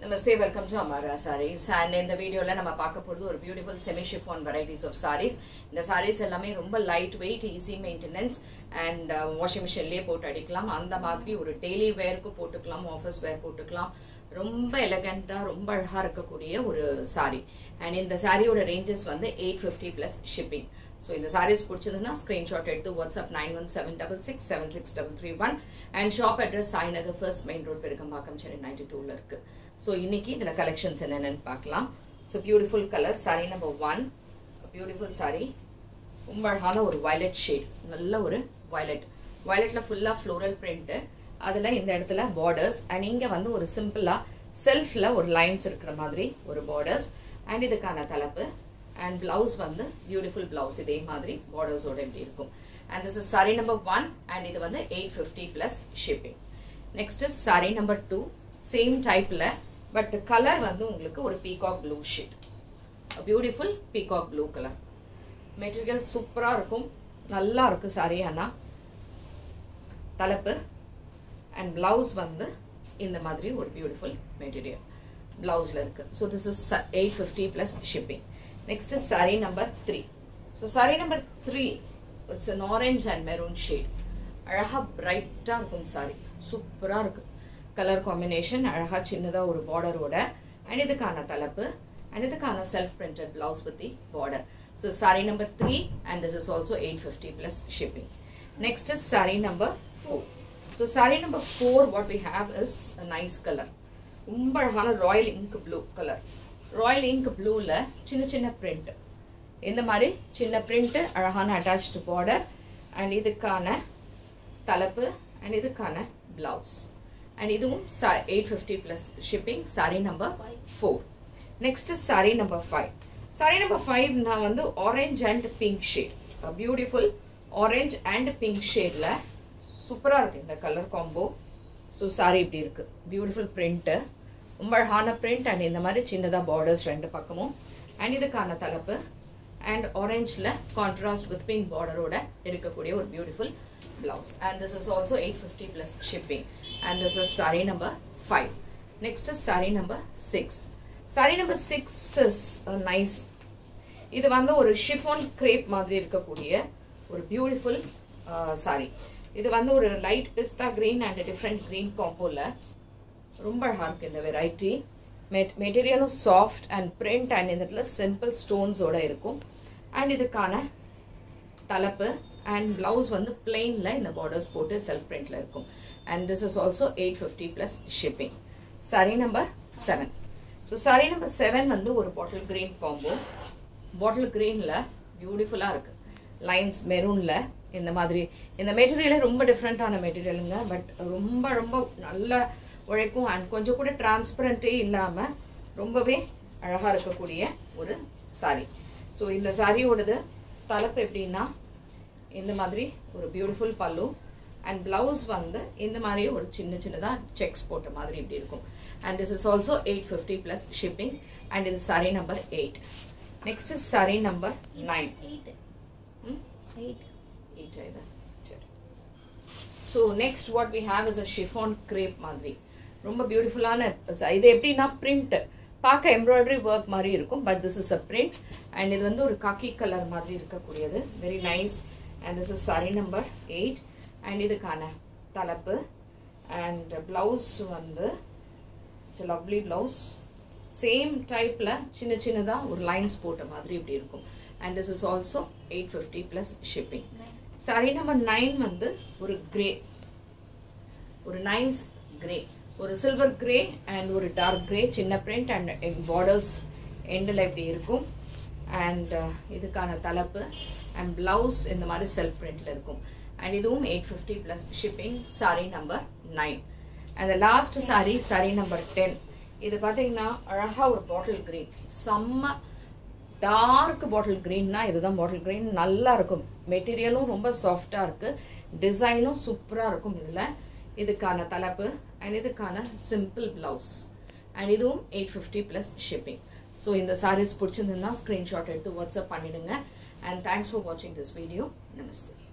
Namaste welcome to Amara Sarees and இந்த வீடியோவில் நம்ம பார்க்க போகிறது ஒரு beautiful semi chiffon varieties of sarees இந்த சாரீஸ் எல்லாமே ரொம்ப lightweight easy maintenance and washing மிஷின்லேயே போட்டு அடிக்கலாம் அந்த மாதிரி ஒரு டெய்லி வேருக்கு போட்டுக்கலாம் ஆஃபீஸ் வேர் போட்டுக்கலாம் ரொம்ப எலகண்ட்டாக ரொம்ப அழகாக இருக்கக்கூடிய ஒரு சாரீ அண்ட் இந்த சாரியோட ரேஞ்சஸ் வந்து eight fifty plus shipping so இந்த சாரீஸ் பிடிச்சதுன்னா ஸ்க்ரீன்ஷாட் எடுத்து WhatsApp nine one seven double six seven six double three one and shop address Sainagar first main road Perukkambakkam Chennai ninety டூவில் இருக்கு ஸோ இன்னைக்கு இதில் கலெக்ஷன்ஸ் என்னென்னு பார்க்கலாம் so beautiful colour sari number one beautiful sari ரொம்ப அழகான ஒரு வயலட் ஷேட் நல்ல ஒரு வயலட் வயலட்ல ஃபுல்லாக ஃப்ளோரல் பிரிண்ட்டு அதில் இந்த இடத்துல பார்டர்ஸ் அண்ட் இங்கே வந்து ஒரு சிம்பிளாக செல்ஃபில் ஒரு லைன்ஸ் இருக்கிற மாதிரி ஒரு பார்டர்ஸ் அண்ட் இதுக்கான தலைப்பு அண்ட் பிளவுஸ் வந்து பியூட்டிஃபுல் பிளவுஸ் இதே மாதிரி பார்டர்ஸோட இப்படி இருக்கும் and this is sari number one and இது வந்து eight fifty plus shipping next is sari number two same டைப்பில் பட் கலர் வந்து உங்களுக்கு ஒரு peacock blue shade beautiful peacock blue colour material சூப்பராக இருக்கும் நல்லா இருக்கும் சாரி ஆனால் தலைப்பு அண்ட் பிளவுஸ் வந்து இந்த மாதிரி ஒரு பியூட்டிஃபுல் மெட்டீரியல் பிளவுஸில் இருக்குது so this is eight fifty plus shipping next is sari number three so sari number three it's an orange and maroon shade அழகாக பிரைட்டாக இருக்கும் சாரி சூப்பராக இருக்குது கலர் காம்பினேஷன் அழகாக சின்னதாக ஒரு பார்டரோட அண்ட் இதுக்கான தலைப்பு அண்ட் இதுக்கான செல்ஃப் பிரிண்டட் பிளவுஸ் பற்றி border so sari number three and this is also eight fifty plus shipping next is sari number four so sari number four what we have is a nice colour ரொம்ப அழகான royal ink blue colour royal ink ப்ளூவில் சின்ன சின்ன print இந்த மாதிரி சின்ன print அழகான attached border and இதுக்கான தலைப்பு அண்ட் இதுக்கான பிளவுஸ் அண்ட் இதுவும் eight fifty plus shipping sari number four next sari number five sari number five நான் வந்து orange and pink shade beautiful orange and pink ஷேடில் சூப்பராக இருக்குது இந்த கலர் காம்போ ஸோ சாரி இப்படி இருக்குது பியூட்டிஃபுல் பிரிண்ட்டு ரொம்ப அழகான பிரிண்ட் அண்ட் இந்த மாதிரி சின்னதாக பார்டர்ஸ் ரெண்டு பக்கமும் அண்ட் இதுக்கான தலைப்பு அண்ட் ஆரஞ்சில் கான்ட்ராஸ்ட் வித் பிங்க் பார்டரோட இருக்கக்கூடிய ஒரு beautiful blouse and this is also eight fifty plus shipping and this is sari number five next is sari number six sari number six is nice இது வந்து ஒரு ஷிஃபான் கிரேப் மாதிரி இருக்கக்கூடிய ஒரு பியூட்டிஃபுல் சாரி இது வந்து ஒரு light pista green and different green காம்போல ரொம்ப அழகாக இருக்குது இந்த வெரைட்டி மெட் மெட்டீரியலும் சாஃப்ட் அண்ட் பிரிண்ட் அண்ட் இந்த இடத்துல சிம்பிள் ஸ்டோன்ஸோட இருக்கும் அண்ட் இதுக்கான தலைப்பு அண்ட் பிளவுஸ் வந்து பிளெயினில் இந்த பார்டர்ஸ் போட்டு செல்ஃப் பிரிண்டில் இருக்கும் and this is also eight fifty plus shipping sari number seven so sari number seven வந்து ஒரு பாட்டில் கிரீன் காம்போ பாட்டில் க்ரீனில் பியூட்டிஃபுல்லாக இருக்குது லைன்ஸ் மெரூனில் இந்த மாதிரி இந்த மெட்டீரியலே ரொம்ப டிஃப்ரெண்ட்டான மெட்டீரியலுங்க பட் ரொம்ப ரொம்ப நல்ல உழைக்கும் அண்ட் கொஞ்சம் கூட டிரான்ஸ்பரண்ட்டே இல்லாமல் ரொம்பவே அழகாக இருக்கக்கூடிய ஒரு சாரி ஸோ இந்த சாரியோடது தலைப்பு எப்படின்னா இந்த மாதிரி ஒரு பியூட்டிஃபுல் பல்லு அண்ட் பிளவுஸ் வந்து இந்த மாதிரி ஒரு சின்ன சின்னதாக செக்ஸ் போட்ட மாதிரி இப்படி இருக்கும் and this is also eight fifty plus shipping and இது sari number eight next is sari number nine eight eight eight இது சரி so next what we have is a chiffon crepe மாதிரி ரொம்ப பியூட்டிஃபுல்லான இது எப்படின்னா பிரிண்ட் பார்க்க எம்ப்ராய்டரி ஒர்க் மாதிரி இருக்கும் but this is a print and இது வந்து ஒரு காக்கி கலர் மாதிரி இருக்கக்கூடியது very nice and this is sari number eight and இதுக்கான தலைப்பு அண்ட் ப்ளவுஸ் வந்து இட்ஸ் லவ்லி ப்ளவுஸ் சேம் டைப்பில் சின்ன சின்னதாக ஒரு லைன்ஸ் போட்ட மாதிரி இப்படி இருக்கும் and this is also eight fifty plus shipping sari number nine வந்து ஒரு கிரே ஒரு நைஸ் கிரே ஒரு சில்வர் கிரே அண்ட் ஒரு டார்க் கிரே சின்ன பிரிண்ட் அண்ட் பார்டர்ஸ் எண்டில் இப்படி இருக்கும் அண்ட் இதுக்கான தலைப்பு அண்ட் பிளவுஸ் இந்த மாதிரி செல்ஃப் பிரிண்டில் இருக்கும் அண்ட் இதுவும் eight fifty plus shipping sari number nine and last sari sari number ten இது பார்த்தீங்கன்னா அழகாக ஒரு பாட்டில் கிரீன் செம்ம டார்க் பாட்டில் க்ரீன்னா இதுதான் பாட்டில் க்ரீன் நல்லா இருக்கும் மெட்டீரியலும் ரொம்ப சாஃப்டாக இருக்குது டிசைனும் சூப்பராக இருக்கும் இதில் இதுக்கான தலைப்பு அண்ட் இதுக்கான சிம்பிள் ப்ளவுஸ் அண்ட் இதுவும் eight fifty plus shipping so இந்த சாரீஸ் பிடிச்சிருந்ததுன்னா ஸ்க்ரீன்ஷாட் எடுத்து வாட்ஸ்அப் பண்ணிடுங்க அண்ட் தேங்க்ஸ் ஃபார் வாட்சிங் திஸ் வீடியோ நமஸ்தே